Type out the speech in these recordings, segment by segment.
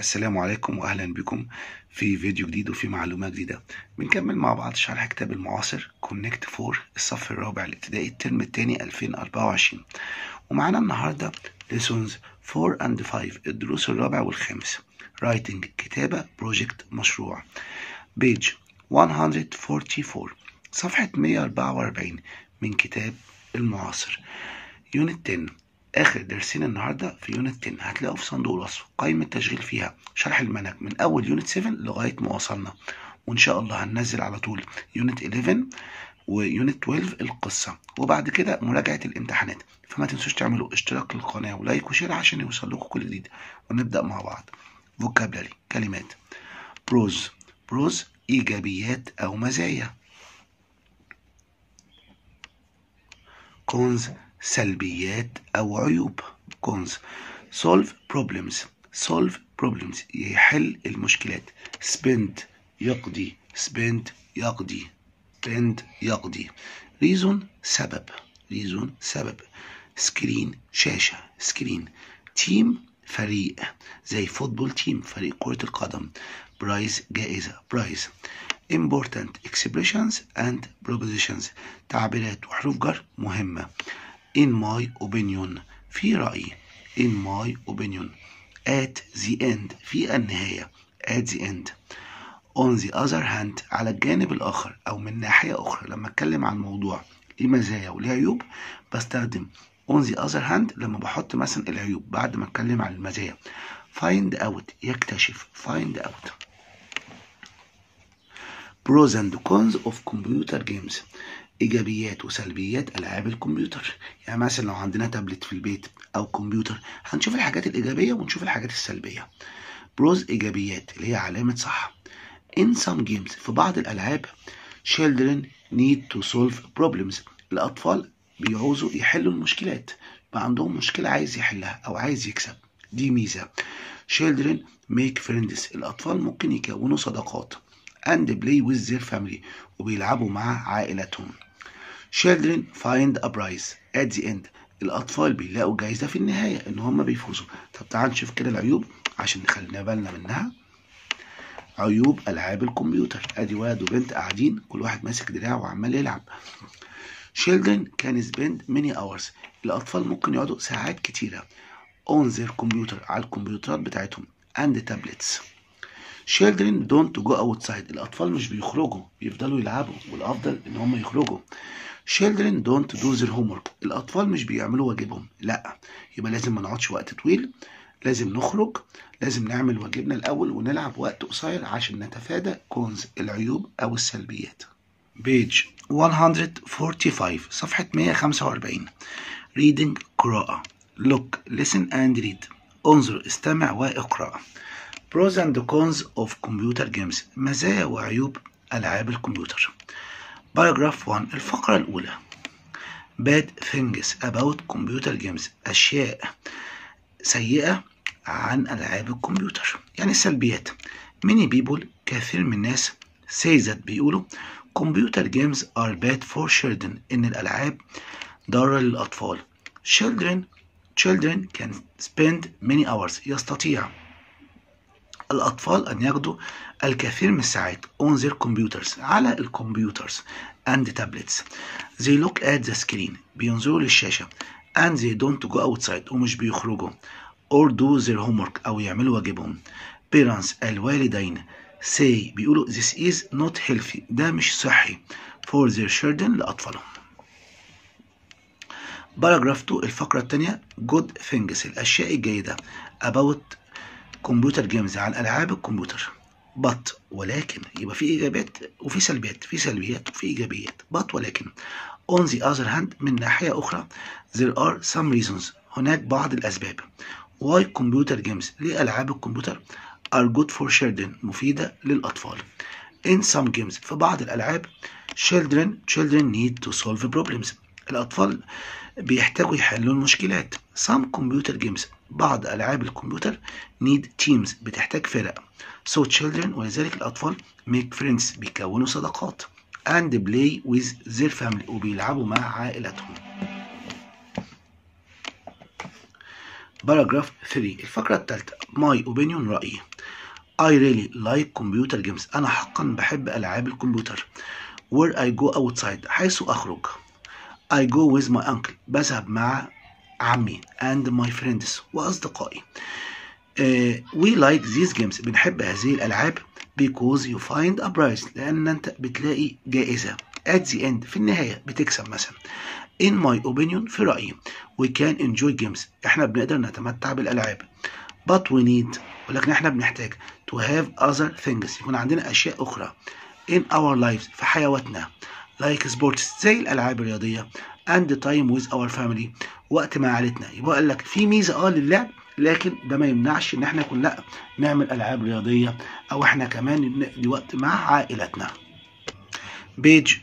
السلام عليكم واهلا بكم في فيديو جديد وفي معلومه جديده بنكمل مع بعض شرح كتاب المعاصر كونكت فور الصف الرابع الابتدائي الترم الثاني 2024 ومعانا النهارده lessons 4 and 5 الدروس الرابع والخامس رايتنج كتابه بروجكت مشروع بيج 144 صفحه 144 من كتاب المعاصر يونت 10 اخر درسين النهارده في يونت 10 هتلاقوا في صندوق الوصف قائمه تشغيل فيها شرح المنهج من اول يونت 7 لغايه ما وصلنا وان شاء الله هننزل على طول يونت 11 ويونت 12 القصه وبعد كده مراجعه الامتحانات فما تنسوش تعملوا اشتراك للقناه ولايك وشير عشان يوصل لكم كل جديد ونبدا مع بعض فوكابلري كلمات بروز بروز ايجابيات او مزايا كونز سلبيات أو عيوب cons solve problems solve problems يحل المشكلات spend يقضي spend يقضي spend يقضي reason سبب reason سبب screen شاشة screen team فريق زي فوتبول تيم فريق كرة القدم برايز جائزة برايز important expressions and propositions تعبيرات وحروف جر مهمة in my opinion في رأيي in my opinion at the end في النهاية at the end on the other hand على الجانب الآخر أو من ناحية أخرى لما أتكلم عن موضوع ليه مزايا وليه عيوب بستخدم on the other hand لما بحط مثلا العيوب بعد ما أتكلم عن المزايا find out يكتشف find out pros and cons of computer games ايجابيات وسلبيات العاب الكمبيوتر يعني مثلا لو عندنا تابلت في البيت او كمبيوتر هنشوف الحاجات الايجابيه ونشوف الحاجات السلبيه بروز ايجابيات اللي هي علامه صح in some games في بعض الالعاب children need to solve problems الاطفال بيعوزوا يحلوا المشكلات بقى عندهم مشكله عايز يحلها او عايز يكسب دي ميزه children make friends الاطفال ممكن يكونوا صداقات and play with their family وبيلعبوا مع عائلتهم children find a prize at the end الأطفال بيلاقوا جايزة في النهاية إن هم بيفوزوا طب تعال نشوف كده العيوب عشان نخلينا بالنا منها عيوب ألعاب الكمبيوتر أدي ولد وبنت قاعدين كل واحد ماسك دراع وعمال يلعب children can spend many hours الأطفال ممكن يقعدوا ساعات كتيرة on their computer على الكمبيوترات بتاعتهم and tablets children don't go outside الأطفال مش بيخرجوا بيفضلوا يلعبوا والأفضل إن هم يخرجوا children don't do their homework الأطفال مش بيعملوا واجبهم لا يبقى لازم ما نقعدش وقت طويل لازم نخرج لازم نعمل واجبنا الأول ونلعب وقت قصير عشان نتفادى كونز العيوب أو السلبيات بيج 145 صفحة 145 reading قراءة look listen and read انظر استمع واقرأ pros and cons of computer games مزايا وعيوب ألعاب الكمبيوتر باراجراف 1 الفقرة الأولى bad things about computer games أشياء سيئة عن ألعاب الكمبيوتر يعني السلبيات many people كثير من الناس say that بيقولوا computer games are bad for children إن الألعاب ضارة للأطفال children children can spend many hours يستطيع الأطفال أن يقضوا الكثير من الساعات on their computers على الكمبيوترز and tablets they look at the screen بينظروا للشاشة and they don't go outside ومش بيخرجوا or do their homework أو يعملوا واجبهم parents الوالدين say بيقولوا this is not healthy ده مش صحي for their children لأطفالهم باراجراف 2 الفقرة الثانية good things الأشياء الجيدة about كمبيوتر جيمز عن العاب الكمبيوتر but ولكن يبقى في ايجابيات وفي سلبيات في سلبيات وفي ايجابيات but ولكن on the other hand من ناحيه اخرى there are some reasons هناك بعض الاسباب why computer games ليه العاب الكمبيوتر are good for children مفيده للاطفال in some games في بعض الالعاب children children need to solve problems الاطفال بيحتاجوا يحلوا المشكلات some computer games بعض ألعاب الكمبيوتر need teams بتحتاج فرق so children ولذلك الأطفال make friends بيكونوا صداقات and play with their family وبيلعبوا مع عائلتهم باراجراف 3 الفقرة الثالثة my opinion رأيي I really like computer games أنا حقا بحب ألعاب الكمبيوتر where I go outside حيث أخرج I go with my uncle بذهب مع عمي and my friends وأصدقائي uh, we like these games بنحب هذه الألعاب because you find a prize لأن أنت بتلاقي جائزة at the end في النهاية بتكسب مثلا in my opinion في رأيي we can enjoy games احنا بنقدر نتمتع بالألعاب but we need ولكن احنا بنحتاج to have other things يكون عندنا أشياء أخرى in our lives في حياتنا like sports زي الألعاب الرياضية and time with our family وقت مع عائلتنا يبقى قال لك في ميزة اه للعب لكن ده ما يمنعش ان احنا كنا لا نعمل العاب رياضيه او احنا كمان نقضي وقت مع عائلتنا بيج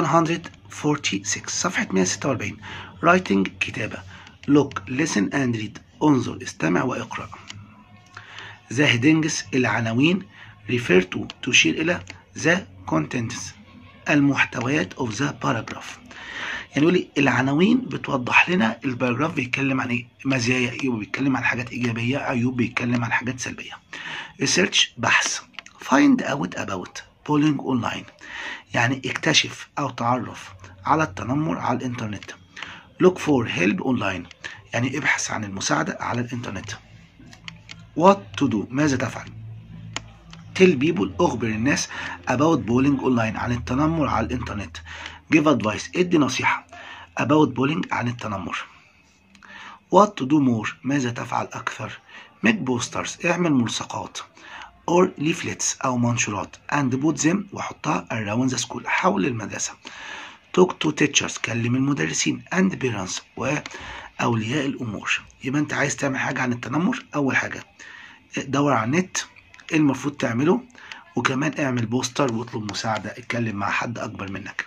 146 صفحه 146 writing كتابه look listen and read انظر استمع واقرا the headings العناوين refer to تشير الى the contents المحتويات of the paragraph يعني يقول لي العناوين بتوضح لنا الباراجراف بيتكلم عن ايه مزايا ايوب بيتكلم عن حاجات ايجابيه ايوب بيتكلم عن حاجات سلبيه ريسيرش بحث find out about bullying online يعني اكتشف او تعرف على التنمر على الانترنت look for help online يعني ابحث عن المساعده على الانترنت what to do ماذا تفعل tell people اخبر الناس about bullying online عن التنمر على الانترنت give advice ادي نصيحة about bullying عن التنمر what to do more ماذا تفعل أكثر make posters اعمل ملصقات or leaflets أو منشورات and put them وحطها around the school حول المدرسة talk to teachers كلم المدرسين and parents وأولياء الأمور يبقى أنت عايز تعمل حاجة عن التنمر أول حاجة دور على النت ايه المفروض تعمله وكمان اعمل بوستر واطلب مساعدة اتكلم مع حد أكبر منك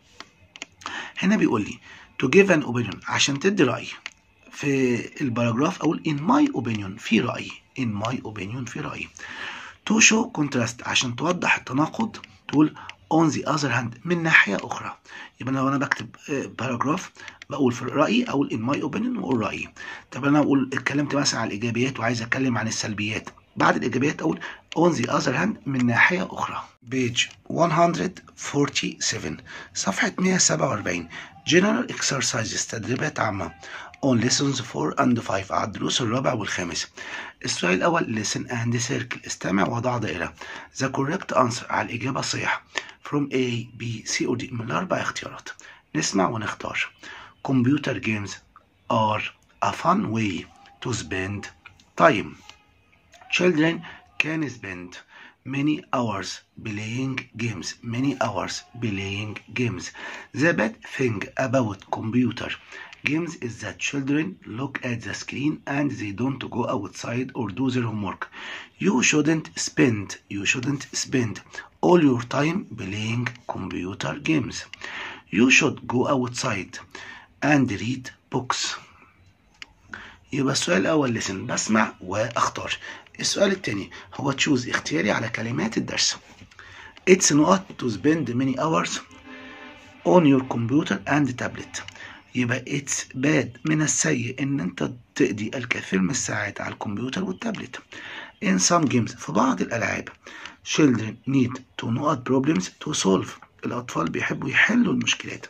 هنا بيقول لي to give an opinion عشان تدي رأي في الباراجراف أقول in my opinion في رأيي in my opinion في رأيي to show contrast عشان توضح التناقض تقول on the other hand من ناحية أخرى يبقى لو أنا بكتب باراجراف بقول في رأيي أقول in my opinion وأقول رأيي طب أنا أقول اتكلمت مثلا عن الإيجابيات وعايز أتكلم عن السلبيات بعد الإيجابيات أقول on the other hand من ناحية أخرى page 147 صفحة 147 general exercises تدريبات عامة on lessons 4 and 5 على الدروس الرابع والخامس السؤال الأول listen and circle استمع وضع دائرة the correct answer على الإجابة الصحيحة from A B C or D من الأربع اختيارات نسمع ونختار computer games are a fun way to spend time children can spend many hours playing games many hours playing games the bad thing about computer games is that children look at the screen and they don't go outside or do their homework you shouldn't spend you shouldn't spend all your time playing computer games you should go outside and read books يبقى السؤال الأول listen بسمع وأختار السؤال الثاني هو تشوز اختياري على كلمات الدرس It's not to spend many hours on your computer and tablet يبقى it's bad من السيء ان انت تقضي الكثير من الساعات على الكمبيوتر والتابلت in some games في بعض الالعاب children need to know problems to solve الاطفال بيحبوا يحلوا المشكلات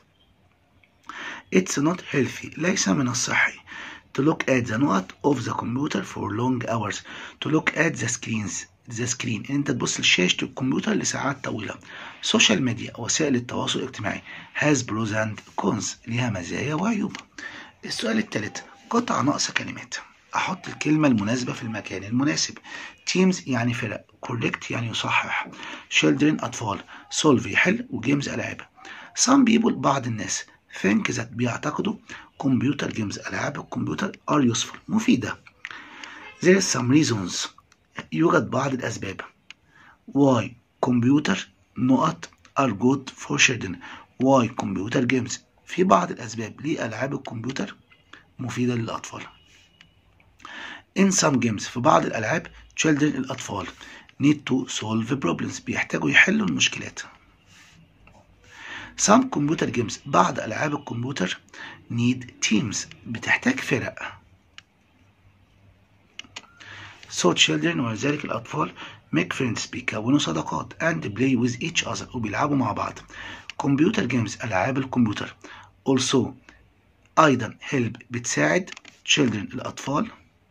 it's not healthy ليس من الصحي to look at the note of the computer for long hours to look at the screens the screen انت تبص لشاشة الكمبيوتر لساعات طويلة social media وسائل التواصل الاجتماعي has pros and cons ليها مزايا وعيوب السؤال الثالث قطع ناقص كلمات احط الكلمة المناسبة في المكان المناسب teams يعني فرق correct يعني يصحح children اطفال solve يحل وجيمز العاب some people بعض الناس think that بيعتقدوا كمبيوتر جيمز ألعاب الكمبيوتر are useful مفيدة there is some reasons يوجد بعض الأسباب why كمبيوتر نقط are good for children why كمبيوتر جيمز في بعض الأسباب ليه ألعاب الكمبيوتر مفيدة للأطفال in some games في بعض الألعاب children الأطفال need to solve problems بيحتاجوا يحلوا المشكلات Some computer games بعض ألعاب الكمبيوتر need teams بتحتاج فرق so children ولذلك الأطفال make friends بيكونوا صداقات and play with each other وبيلعبوا مع بعض computer games ألعاب الكمبيوتر also أيضا help بتساعد children الأطفال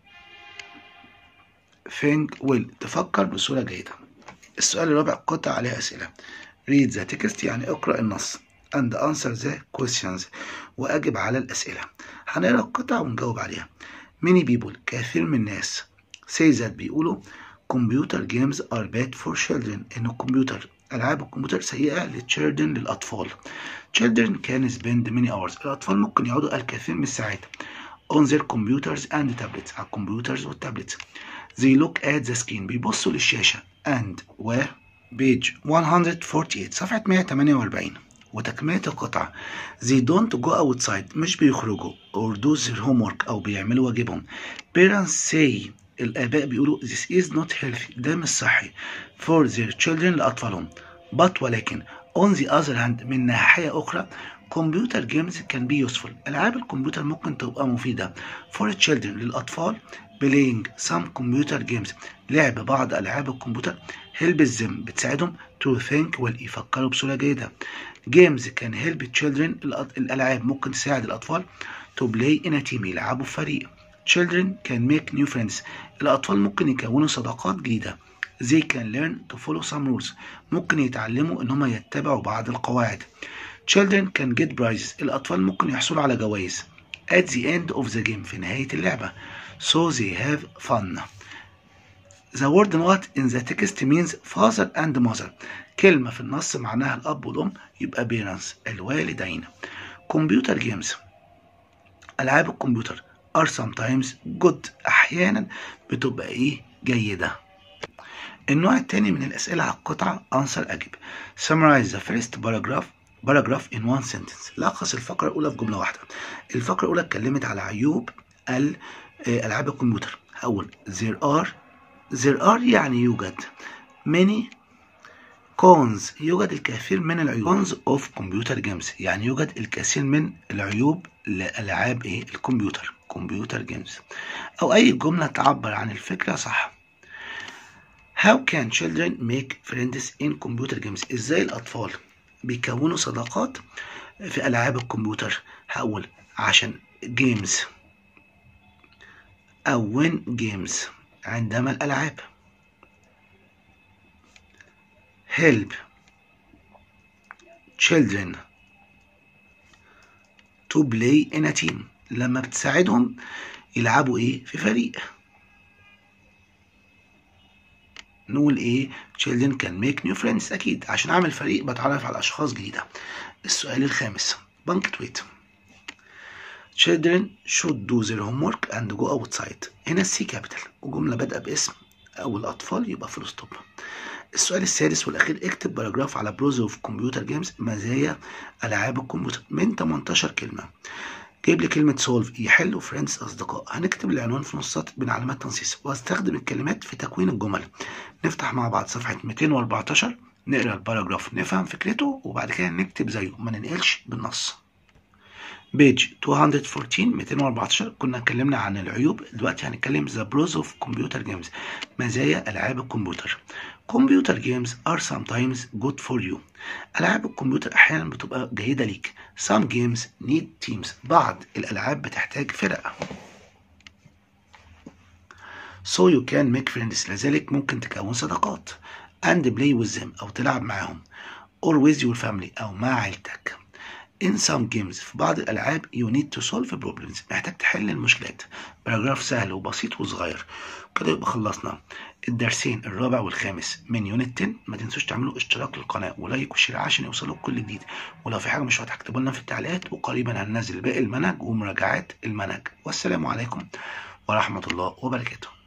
think well تفكر بصورة جيدة السؤال الرابع قطع عليه أسئلة read the text يعني اقرأ النص and answer the questions وأجب على الأسئلة هنقرأ القطع ونجاوب عليها many people كثير من الناس say that بيقولوا computer games are bad for children إن الكمبيوتر ألعاب الكمبيوتر سيئة للchildren للأطفال children can spend many hours الأطفال ممكن يقعدوا الكثير من الساعات on their computers and tablets على الكمبيوترز والتابلتس they look at the screen بيبصوا للشاشة and و page 148 صفحة 148 وتكملة القطعة they don't go outside مش بيخرجوا or do their homework أو بيعملوا واجبهم parents say الآباء بيقولوا this is not healthy ده مش صحي for their children لأطفالهم but ولكن on the other hand من ناحية أخرى computer games can be useful ألعاب الكمبيوتر ممكن تبقى مفيدة for children للأطفال playing some computer games لعب بعض ألعاب الكمبيوتر helps them بتساعدهم to think يفكروا بصورة جيدة games can help children الألعاب ممكن تساعد الأطفال to play in a team يلعبوا في فريق children can make new friends الأطفال ممكن يكونوا صداقات جديدة they can learn to follow some rules ممكن يتعلموا إن هم يتبعوا بعض القواعد children can get prizes الأطفال ممكن يحصلوا على جوائز at the end of the game في نهاية اللعبة so they have fun The word not in the text means father and mother كلمة في النص معناها الأب والأم يبقى parents الوالدين computer games ألعاب الكمبيوتر are sometimes good أحيانا بتبقى إيه جيدة النوع الثاني من الأسئلة على القطعة answer أجب summarize the first paragraph paragraph in one sentence لخص الفقرة الأولى في جملة واحدة الفقرة الأولى اتكلمت على عيوب ألعاب الكمبيوتر هقول there are there are يعني يوجد many cons يوجد الكثير من العيوب cons of computer games يعني يوجد الكثير من العيوب لألعاب إيه الكمبيوتر كمبيوتر جيمز أو أي جملة تعبر عن الفكرة صح How can children make friends in computer games إزاي الأطفال بيكونوا صداقات في ألعاب الكمبيوتر هقول عشان games أو when games عندما الألعاب help children to play in a team لما بتساعدهم يلعبوا ايه في فريق نقول ايه children can make new friends اكيد عشان اعمل فريق بتعرف على اشخاص جديدة السؤال الخامس punctuate children should do their homework and go outside هنا السي كابيتال وجملة بادئة باسم او الاطفال يبقى فول ستوب السؤال السادس والاخير اكتب باراجراف على بروز اوف كمبيوتر جيمز مزايا العاب الكمبيوتر من 18 كلمه جايب لي كلمة سولف يحل وفريندز أصدقاء هنكتب العنوان في نص سطر بين علامات تنصيص وهستخدم الكلمات في تكوين الجمل نفتح مع بعض صفحة 214 نقرا الباراجراف نفهم فكرته وبعد كده نكتب زيه ما ننقلش بالنص بيج 214 214 كنا اتكلمنا عن العيوب دلوقتي هنتكلم ذا بروز اوف كمبيوتر جيمز مزايا العاب الكمبيوتر كمبيوتر جيمز are sometimes good for you ألعاب الكمبيوتر أحيانا بتبقى جيدة ليك some games need teams بعض الألعاب بتحتاج فرق so you can make friends لذلك ممكن تكون صداقات and play with them أو تلعب معاهم or with your family أو مع عيلتك in some games في بعض الألعاب you need to solve problems محتاج تحل المشكلات باراجراف سهل وبسيط وصغير كده يبقى خلصنا الدرسين الرابع والخامس من يونت 10 ما تنسوش تعملوا اشتراك للقناة ولايك وشير عشان يوصلوا كل جديد ولو في حاجة مش واضحة اكتبوا لنا في التعليقات وقريبا هننزل باقي المنهج ومراجعات المنهج والسلام عليكم ورحمة الله وبركاته